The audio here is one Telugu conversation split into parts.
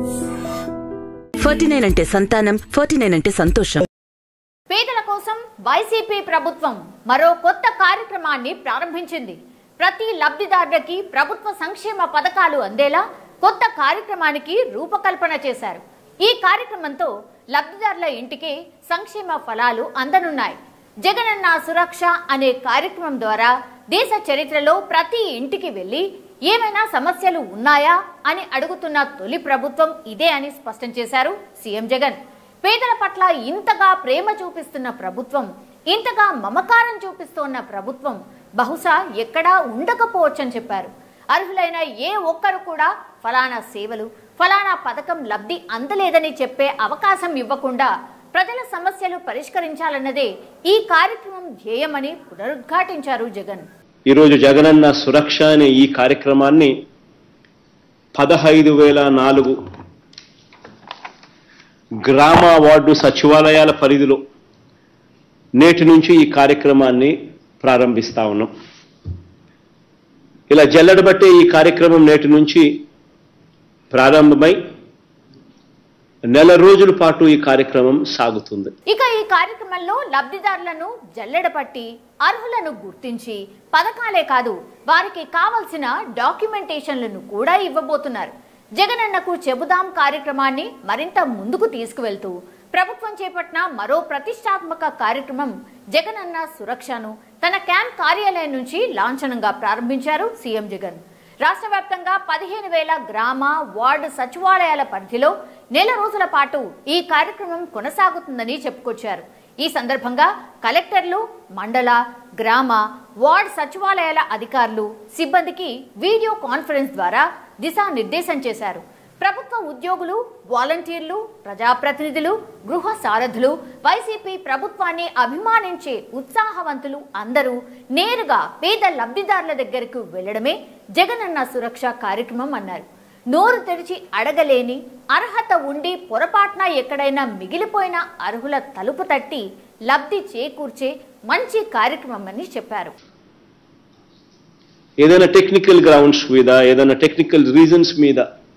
ఫార్టీ నైన్ అంటే సంతానం ఫార్టీ నైన్ అంటే సంతోషం పేదల కోసం వైసీపీ ప్రభుత్వం మరో కొత్త కార్యక్రమాన్ని ప్రారంభించింది ప్రతి లబ్ధిదారులకి ప్రభుత్వ సంక్షేమ పథకాలు అందేలా కొత్త కార్యక్రమానికి రూపకల్పన చేశారు ఈ కార్యక్రమంతో లబ్ధిదారుల ఇంటికి సంక్షేమ ఫలాలు అందనున్నాయి జగనన్న సురక్ష అనే కార్యక్రమం ద్వారా దేశ చరిత్రలో ప్రతి ఇంటికి వెళ్లి ఏమైనా సమస్యలు ఉన్నాయా అని అడుగుతున్న తొలి ప్రభుత్వం ఇదే అని స్పష్టం చేశారు సీఎం జగన్ పేదల పట్ల ఇంతగా ప్రేమ చూపిస్తున్న ప్రభుత్వం ఇంతగా మమకారం చూపిస్తున్న ప్రభుత్వం బహుశా ఎక్కడా ఉండకపోవచ్చని చెప్పారు అర్హులైన ఏ ఒక్కరు కూడా ఫలానా సేవలు ఫలానా పథకం లబ్ధి అందలేదని చెప్పే అవకాశం ఇవ్వకుండా ప్రజల సమస్యలు పరిష్కరించాలన్నదే ఈ కార్యక్రమం ధ్యేయమని పునరుద్ఘాటించారు జగన్ ఈరోజు జగనన్న సురక్ష అనే ఈ కార్యక్రమాన్ని పదహైదు వేల నాలుగు గ్రామ వార్డు సచివాలయాల పరిధిలో నేటి నుంచి ఈ కార్యక్రమాన్ని ప్రారంభిస్తా ఉన్నాం ఇలా జల్లెడబట్టే ఈ కార్యక్రమం నేటి నుంచి ప్రారంభమై నెల రోజుల పాటు ఈ కార్యక్రమం సాగుతుంది ఇక ఈ కార్యక్రమంలో లబ్ధిదారులను జల్లెడపట్టి అర్హులను గుర్తించి పథకాలే కాదు వారికి కావలసిన డాక్యుమెంటేషన్లను కూడా ఇవ్వబోతున్నారు జగనన్నకు చెబుదాం కార్యక్రమాన్ని మరింత ముందుకు తీసుకువెళ్తూ ప్రభుత్వం చేపట్టిన మరో ప్రతిష్టాత్మక కార్యక్రమం జగనన్న సురక్షను తన క్యాంప్ కార్యాలయం నుంచి లాంఛనంగా ప్రారంభించారు సీఎం జగన్ రాష్ట్ర వ్యాప్తంగా పదిహేను వేల గ్రామ వార్డు సచివాలయాల పరిధిలో నెల రోజుల పాటు ఈ కార్యక్రమం కొనసాగుతుందని చెప్పుకొచ్చారు ఈ సందర్భంగా కలెక్టర్లు మండల గ్రామ వార్డ్ సచివాలయాల అధికారులు సిబ్బందికి వీడియో కాన్ఫరెన్స్ ద్వారా దిశానిర్దేశం చేశారు ప్రభుత్వ ఉద్యోగులు వాలంటీర్లు ప్రజాప్రతినిధులు గృహ సారథులు వైసీపీ ప్రభుత్వాన్ని అభిమానించే ఉత్సాహవంతులు అందరూ నేరుగా పేద లబ్ధిదారుల దగ్గరకు వెళ్లడమే జగనన్న సురక్ష కార్యక్రమం అన్నారు నోరు తెరిచి అడగలేని అర్హత ఉండి పొరపాటున ఎక్కడైనా మిగిలిపోయిన అర్హుల తలుపు తట్టి లబ్ధి చేకూర్చే మంచి కార్యక్రమం అని చెప్పారు ఏదైనా టెక్నికల్ గ్రౌండ్స్ మీద ఏదైనా టెక్నికల్ రీజన్స్ మీద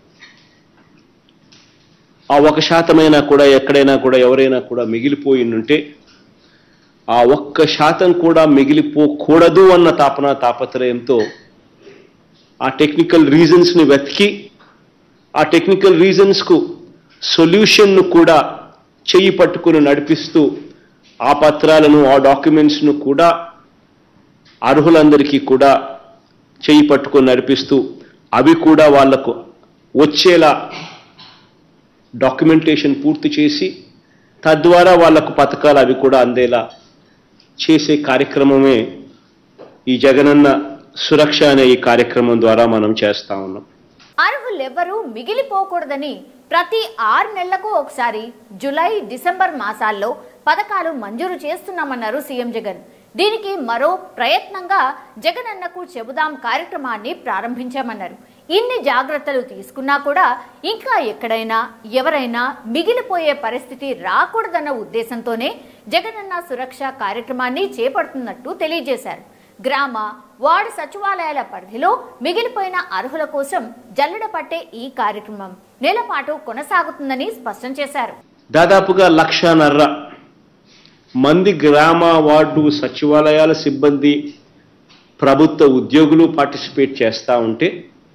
ఆ ఒక శాతమైనా కూడా ఎక్కడైనా కూడా ఎవరైనా కూడా మిగిలిపోయి ఉంటే ఆ ఒక్క శాతం కూడా మిగిలిపోకూడదు అన్న తాపన తాపత్రయంతో ఆ టెక్నికల్ రీజన్స్ని వెతికి ఆ టెక్నికల్ రీజన్స్కు సొల్యూషన్ను కూడా చెయ్యి పట్టుకుని నడిపిస్తూ ఆ పత్రాలను ఆ డాక్యుమెంట్స్ను కూడా అర్హులందరికీ కూడా చెయ్యి పట్టుకొని నడిపిస్తూ అవి కూడా వాళ్లకు వచ్చేలా డాక్యుమెంటేషన్ పూర్తి చేసి తద్వారా వాళ్లకు పథకాలు అవి కూడా అందేలా చేసే కార్యక్రమమే ఈ జగనన్న సురక్ష అనే ఈ కార్యక్రమం ద్వారా మనం చేస్తా ఉన్నాం అర్హులెవ్వరూ మిగిలిపోకూడదని ప్రతి ఆరు నెలలకు ఒకసారి జులై డిసెంబర్ మాసాల్లో పథకాలు మంజూరు చేస్తున్నామన్నారు సీఎం జగన్ దీనికి మరో ప్రయత్నంగా జగనన్నకు చెబుదాం కార్యక్రమాన్ని ప్రారంభించామన్నారు ఇన్ని జాగ్రత్తలు తీసుకున్నా కూడా ఇంకా ఎక్కడైనా ఎవరైనా మిగిలిపోయే పరిస్థితి రాకూడదన్న ఉద్దేశంతోనే జగనన్న సురక్ష కార్యక్రమాన్ని చేపడుతున్నట్టు తెలియజేశారు గ్రామ వార్డు సచివాలయాల పరిధిలో మిగిలిపోయిన అర్హుల కోసం జల్లెడ పట్టే ఈ కార్యక్రమం నెల పాటు కొనసాగుతుందని స్పష్టం చేశారు దాదాపుగా లక్షన్నర మంది గ్రామ వార్డు సచివాలయాల సిబ్బంది ప్రభుత్వ ఉద్యోగులు పార్టిసిపేట్ చేస్తూ ఉంటే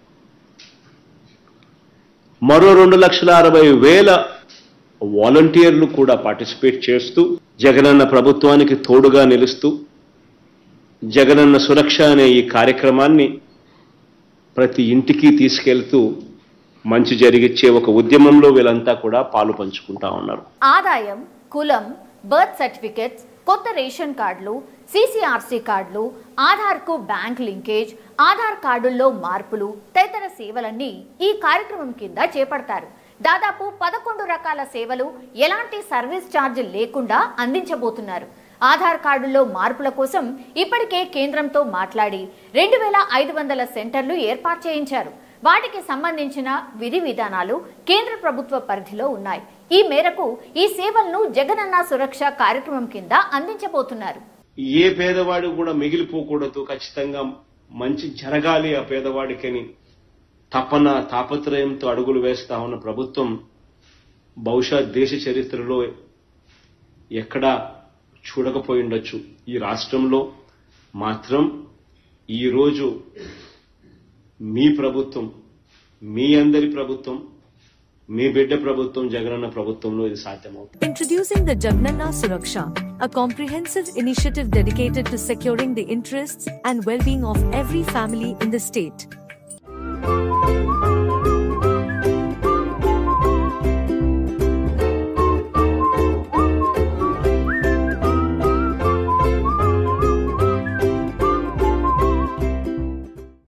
మరో రెండు లక్షల అరవై వేల వాలంటీర్లు కూడా పార్టిసిపేట్ చేస్తూ జగనన్న ప్రభుత్వానికి తోడుగా నిలుస్తూ జగనన్న సురక్ష అనే ఈ కార్యక్రమాన్ని ప్రతి ఇంటికి తీసుకెళ్తూ మంచి జరిగిచ్చే ఒక ఉద్యమంలో వీళ్ళంతా కూడా పాలు పంచుకుంటా ఉన్నారు ఆదాయం కులం బర్త్ సర్టిఫికెట్స్ కొత్త రేషన్ కార్డులు సీసీఆర్సీ కార్డులు ఆధార్కు బ్యాంక్ లింకేజ్ ఆధార్ కార్డుల్లో మార్పులు తదితర సేవలన్నీ ఈ కార్యక్రమం కింద చేపడతారు దాదాపు పదకొండు రకాల సేవలు ఎలాంటి సర్వీస్ ఛార్జ్ లేకుండా అందించబోతున్నారు ఆధార్ కార్డుల్లో మార్పుల కోసం ఇప్పటికే కేంద్రంతో మాట్లాడి రెండు వేల ఐదు వందల సెంటర్లు ఏర్పాటు చేయించారు వాటికి సంబంధించిన విధి విధానాలు కేంద్ర ప్రభుత్వ పరిధిలో ఉన్నాయి ఈ మేరకు ఈ సేవలను జగనన్న సురక్ష కార్యక్రమం కింద అందించబోతున్నారు ఏ పేదవాడు కూడా మిగిలిపోకూడదు ఖచ్చితంగా మంచి జరగాలి ఆ పేదవాడికని తపన తాపత్రయంతో అడుగులు వేస్తా ఉన్న ప్రభుత్వం బహుశా దేశ చరిత్రలో ఎక్కడా చూడకపోయి ఉండొచ్చు ఈ రాష్ట్రంలో మాత్రం ఈరోజు మీ ప్రభుత్వం మీ అందరి ప్రభుత్వం మీ బిడ్డ ప్రభుత్వం జగనన్న ప్రభుత్వంలో ఇది సాధ్యమవుతుంది Introducing the Jagnanna Suraksha, a comprehensive initiative dedicated to securing the interests and well-being of every family in the state.